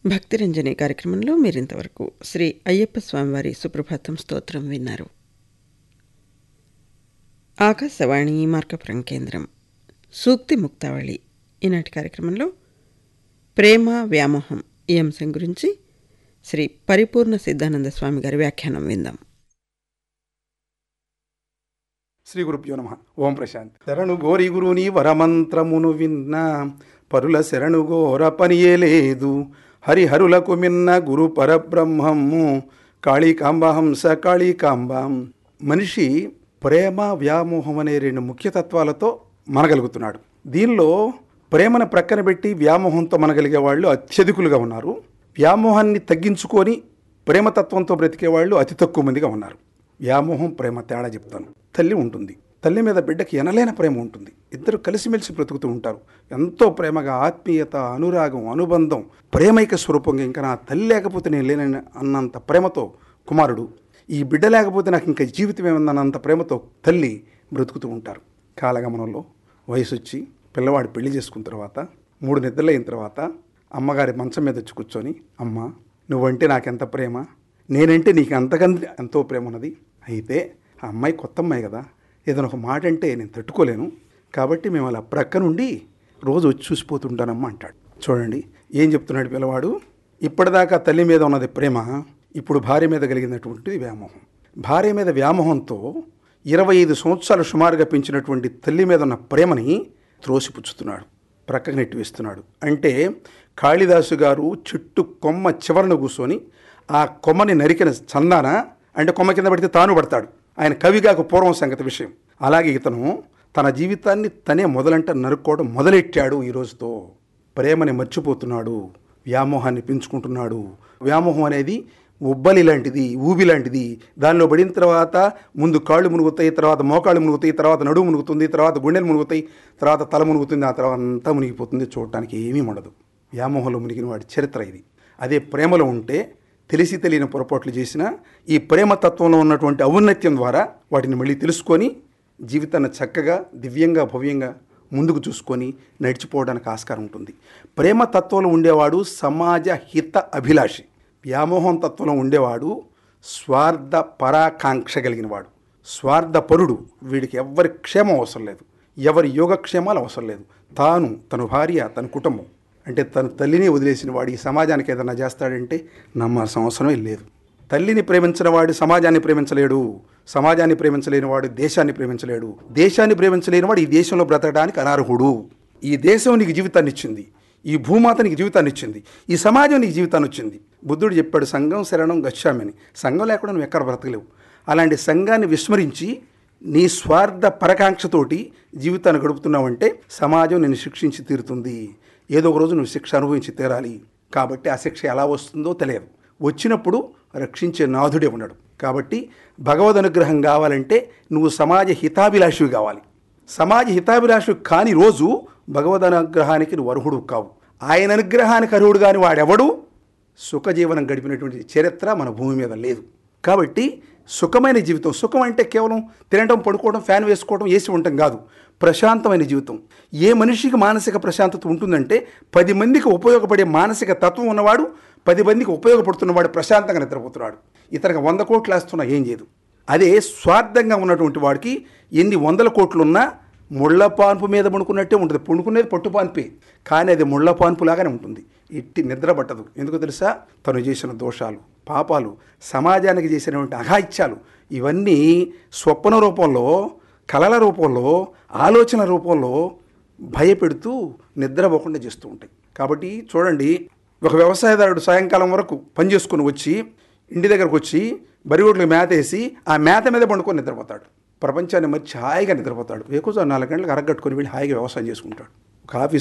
భక్తిరంజని కార్యక్రమంలో మీరింతవరకు శ్రీ అయ్యప్ప స్వామివారి సుప్రభాతం స్తోత్రం విన్నారు ఆకాశవాణి మార్కపురం కేంద్రం సూక్తి ముక్తావళి ఈనాటి కార్యక్రమంలో ప్రేమ వ్యామోహం ఈ అంశం గురించి శ్రీ పరిపూర్ణ సిద్ధానంద స్వామి గారి వ్యాఖ్యానం విందాం శ్రీ గురుభ్యో నమ ఓం ప్రశాంత్ శరణు గోరి గురుని వరమంత్రమును విన్న పరుల శరణు గోర పనియే లేదు హరిహరులకు మిన్న గురు పరబ్రహ్మము కాళీకాంబ హంస కాళీకాంబం మనిషి ప్రేమ వ్యామోహం అనే రెండు ముఖ్య తత్వాలతో మనగలుగుతున్నాడు దీనిలో ప్రేమను ప్రక్కన పెట్టి వ్యామోహంతో మనగలిగే వాళ్ళు అత్యధికులుగా ఉన్నారు వ్యామోహాన్ని తగ్గించుకొని ప్రేమతత్వంతో బ్రతికే వాళ్ళు అతి తక్కువ మందిగా ఉన్నారు వ్యామోహం ప్రేమ తేడా చెప్తాను తల్లి ఉంటుంది తల్లి మీద బిడ్డకి ఎనలేని ప్రేమ ఉంటుంది ఇద్దరు కలిసిమెలిసి బ్రతుకుతూ ఉంటారు ఎంతో ప్రేమగా ఆత్మీయత అనురాగం అనుబంధం ప్రేమైక స్వరూపంగా ఇంకా నా తల్లి లేకపోతే నేను లేనని అన్నంత ప్రేమతో కుమారుడు ఈ బిడ్డ లేకపోతే నాకు ఇంకా జీవితం ఏముందన్నంత ప్రేమతో తల్లి బ్రతుకుతూ ఉంటారు కాలగమనంలో వయసు వచ్చి పిల్లవాడు పెళ్లి చేసుకున్న తర్వాత మూడు నిద్రలైన తర్వాత అమ్మగారి మంచం మీద వచ్చి కూర్చొని అమ్మ నువ్వంటే నాకెంత ప్రేమ నేనంటే నీకు అంతకంత ఎంతో ప్రేమ ఉన్నది అయితే ఆ అమ్మాయి కొత్త అమ్మాయి కదా ఏదైనా ఒక మాట అంటే నేను తట్టుకోలేను కాబట్టి మేము అలా ప్రక్క నుండి రోజు వచ్చి చూసిపోతుంటానమ్మా అంటాడు చూడండి ఏం చెప్తున్నాడు పిల్లవాడు ఇప్పటిదాకా తల్లి మీద ఉన్నది ప్రేమ ఇప్పుడు భార్య మీద కలిగినటువంటిది వ్యామోహం భార్య మీద వ్యామోహంతో ఇరవై ఐదు సంవత్సరాలు సుమారుగా పెంచినటువంటి తల్లి మీద ఉన్న ప్రేమని త్రోసిపుచ్చుతున్నాడు ప్రక్కకు నెట్టివేస్తున్నాడు అంటే కాళిదాసు గారు చెట్టు కొమ్మ చివరన కూర్చొని ఆ కొమ్మని నరికిన చందాన అంటే కొమ్మ కింద పడితే తాను పడతాడు ఆయన కవిగాక పూర్వం సంగతి విషయం అలాగే ఇతను తన జీవితాన్ని తనే మొదలంట నరుక్కోవడం మొదలెట్టాడు ఈ రోజుతో ప్రేమని మర్చిపోతున్నాడు వ్యామోహాన్ని పెంచుకుంటున్నాడు వ్యామోహం అనేది ఉబ్బలి లాంటిది ఊబి లాంటిది దానిలో పడిన తర్వాత ముందు కాళ్ళు మునుగుతాయి తర్వాత మోకాళ్ళు మునుగుతాయి తర్వాత నడుము మునుగుతుంది తర్వాత గుండెలు మునుగుతాయి తర్వాత తల మునుగుతుంది ఆ తర్వాత అంతా మునిగిపోతుంది చూడటానికి ఏమీ ఉండదు వ్యామోహంలో మునిగిన వాడి చరిత్ర ఇది అదే ప్రేమలో ఉంటే తెలిసి తెలియని పొరపాట్లు చేసిన ఈ ప్రేమ తత్వంలో ఉన్నటువంటి ఔన్నత్యం ద్వారా వాటిని మళ్ళీ తెలుసుకొని జీవితాన్ని చక్కగా దివ్యంగా భవ్యంగా ముందుకు చూసుకొని నడిచిపోవడానికి ఆస్కారం ఉంటుంది ప్రేమ తత్వంలో ఉండేవాడు సమాజ హిత అభిలాషి వ్యామోహం తత్వంలో ఉండేవాడు స్వార్థ పరాకాంక్ష కలిగినవాడు స్వార్థపరుడు వీడికి ఎవరి క్షేమం అవసరం లేదు ఎవరి యోగక్షేమాలు అవసరం లేదు తాను తన భార్య తన కుటుంబం అంటే తన తల్లిని వదిలేసిన వాడు ఈ సమాజానికి ఏదైనా చేస్తాడంటే నమ్మాల్సిన అవసరమే లేదు తల్లిని ప్రేమించిన వాడు సమాజాన్ని ప్రేమించలేడు సమాజాన్ని ప్రేమించలేని వాడు దేశాన్ని ప్రేమించలేడు దేశాన్ని ప్రేమించలేని వాడు ఈ దేశంలో బ్రతకడానికి అనర్హుడు ఈ దేశం నీకు జీవితాన్ని ఇచ్చింది ఈ భూమాత నీకు జీవితాన్ని ఇచ్చింది ఈ సమాజం నీకు జీవితాన్ని ఇచ్చింది బుద్ధుడు చెప్పాడు సంఘం శరణం గచ్చామని సంఘం లేకుండా నువ్వు ఎక్కడ బ్రతకలేవు అలాంటి సంఘాన్ని విస్మరించి నీ స్వార్థ పరకాంక్షతోటి జీవితాన్ని గడుపుతున్నావంటే సమాజం నిన్ను శిక్షించి తీరుతుంది ఏదో ఒక రోజు నువ్వు శిక్ష అనుభవించి తీరాలి కాబట్టి ఆ శిక్ష ఎలా వస్తుందో తెలియదు వచ్చినప్పుడు రక్షించే నాథుడే ఉన్నాడు కాబట్టి భగవద్ అనుగ్రహం కావాలంటే నువ్వు సమాజ హితాభిలాషివి కావాలి సమాజ హితాభిలాషి కాని రోజు భగవద్ అనుగ్రహానికి నువ్వు అర్హుడు కావు ఆయన అనుగ్రహానికి అర్హుడు కాని వాడెవడు సుఖజీవనం గడిపినటువంటి చరిత్ర మన భూమి మీద లేదు కాబట్టి సుఖమైన జీవితం సుఖం అంటే కేవలం తినడం పడుకోవడం ఫ్యాన్ వేసుకోవడం ఏసి ఉండటం కాదు ప్రశాంతమైన జీవితం ఏ మనిషికి మానసిక ప్రశాంతత ఉంటుందంటే పది మందికి ఉపయోగపడే మానసిక తత్వం ఉన్నవాడు పది మందికి ఉపయోగపడుతున్నవాడు ప్రశాంతంగా నిద్రపోతున్నాడు ఇతనికి వంద కోట్లు వేస్తున్నా ఏం చేయదు అదే స్వార్థంగా ఉన్నటువంటి వాడికి ఎన్ని వందల కోట్లున్నా ముళ్ళ పాన్పు మీద పడుకున్నట్టే ఉంటుంది పండుకునేది పట్టు పాన్పే కానీ అది ముళ్ళ పాన్పులాగానే ఉంటుంది ఎట్టి నిద్ర పట్టదు ఎందుకు తెలుసా తను చేసిన దోషాలు పాపాలు సమాజానికి చేసినటువంటి అఘాయిత్యాలు ఇవన్నీ స్వప్న రూపంలో కళల రూపంలో ఆలోచన రూపంలో భయపెడుతూ నిద్రపోకుండా చేస్తూ ఉంటాయి కాబట్టి చూడండి ఒక వ్యవసాయదారుడు సాయంకాలం వరకు పని చేసుకుని వచ్చి ఇంటి దగ్గరకు వచ్చి బరిగొడ్లు మేత వేసి ఆ మేత మీద పండుకొని నిద్రపోతాడు ప్రపంచాన్ని మర్చి హాయిగా నిద్రపోతాడు వేకుజా నాలుగు గంటలకు అరగట్టుకొని వెళ్ళి హాయిగా వ్యవసాయం చేసుకుంటాడు ఒక ఆఫీస్